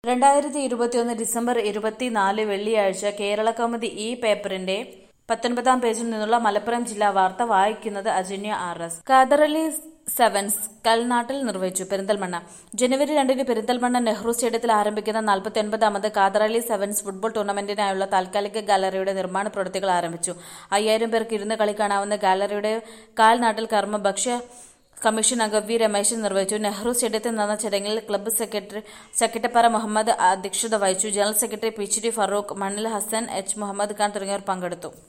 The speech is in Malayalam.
രണ്ടായിരത്തി ഇരുപത്തിയൊന്ന് ഡിസംബർ ഇരുപത്തിനാല് വെള്ളിയാഴ്ച കേരള കൗമുദി ഈ പേപ്പറിന്റെ പത്തൊൻപതാം പേജിൽ നിന്നുള്ള മലപ്പുറം ജില്ലാ വാർത്ത വായിക്കുന്നത് Ajanya R S Khaderali sevens കൽനാട്ടിൽ നിർവഹിച്ചു പെരിന്തൽമണ്ണ ജനുവരി രണ്ടിന് പെരിന്തൽമണ്ണ നെഹ്റു സ്റ്റേഡിയത്തിൽ ആരംഭിക്കുന്ന നാൽപ്പത്തി ഒൻപതാമത് ഖാദറലി സെവൻസ് ഫുട്ബോൾ ടൂർണമെന്റിനായുള്ള താൽക്കാലിക ഗാലറിയുടെ നിർമ്മാണ പ്രവൃത്തികൾ ആരംഭിച്ചു അയ്യായിരം പേർക്ക് ഇരുന്ന് കളി കാണാവുന്ന ഗാലറിയുടെ കാൽനാട്ടിൽ കർമ്മ ഭക്ഷ്യ കമ്മീഷൻ അംഗം വി രമേശൻ നിർവഹിച്ചു നെഹ്റു സ്റ്റേഡിയത്തിൽ നടന്ന ചടങ്ങിൽ ക്ലബ്ബ് സെക്രട്ടറി ചക്കിട്ടപ്പാറ മുഹമ്മദ് അധ്യക്ഷത വഹിച്ചു general secretary P D Farooq മണ്ണിൽ ഹസൻ എച്ച് മുഹമ്മദ് ഖാൻ തുടങ്ങിയവർ പങ്കെടുത്തു